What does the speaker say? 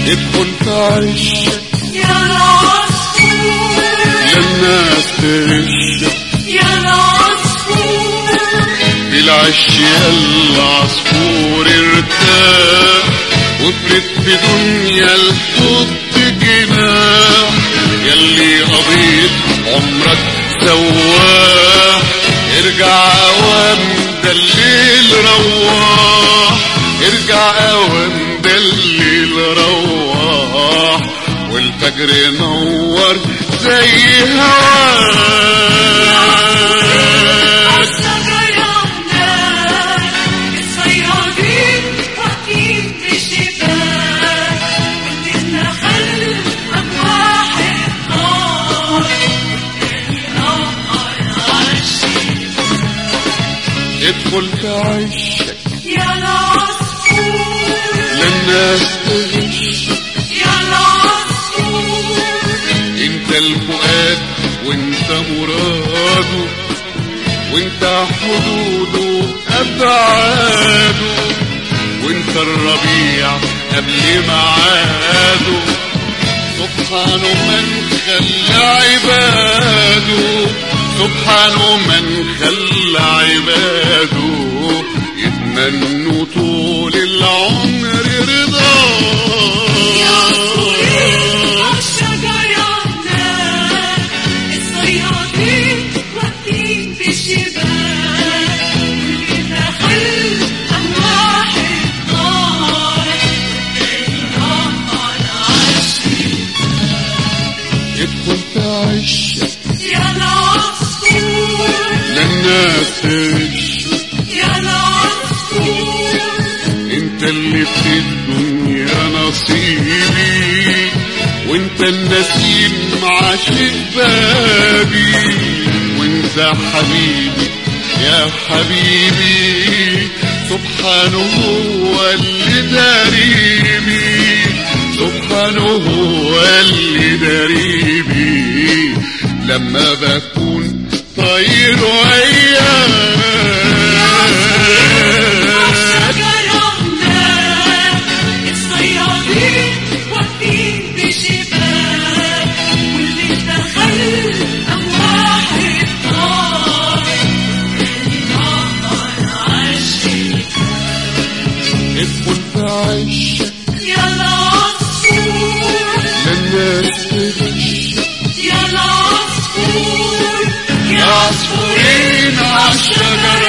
ادخل تعشق يا العصفور للناس ترشق يا العصفور بالعش العصفور ارتاح وافرد في دنيا الحب جناح يلي قضيت عمرك سواح ارجع اوام ده الليل رواح ارجع اوام ده الليل رواح والفجر نور زي هواك الشجرة هناك الصيادين واقفين في الشباك والنخل أمواح النار والنار عرشي ادخل تعشق يا العصفور للناس تغش يا العصفور انت الفؤاد وانت مراده وانت حدوده ابعاده وانت الربيع قبل معاده سبحان من خلى عباده سبحان من خلى عباده يتمنوا طول العمر يا رضاه الشجرة هناك الصيادين واقفين في الشباك والنخل أمواح النار النار عرشي ادخل تعشق يا العصفور للناس تشرق يا العصفور انت اللي في الدنيا نصيبي وانت النسيم عاشق بابي وانت حبيبي يا حبيبي سبحانه هو اللي داريبي سبحانه هو اللي داريبي لما بكون طير وياك الشجرة هناك الصيادين واقفين في شباك واللي دخل أمواح النار النار عرشي ادخل تعشق يا العصفور للناس تغش يا العصفور يا عصفورين عالشجر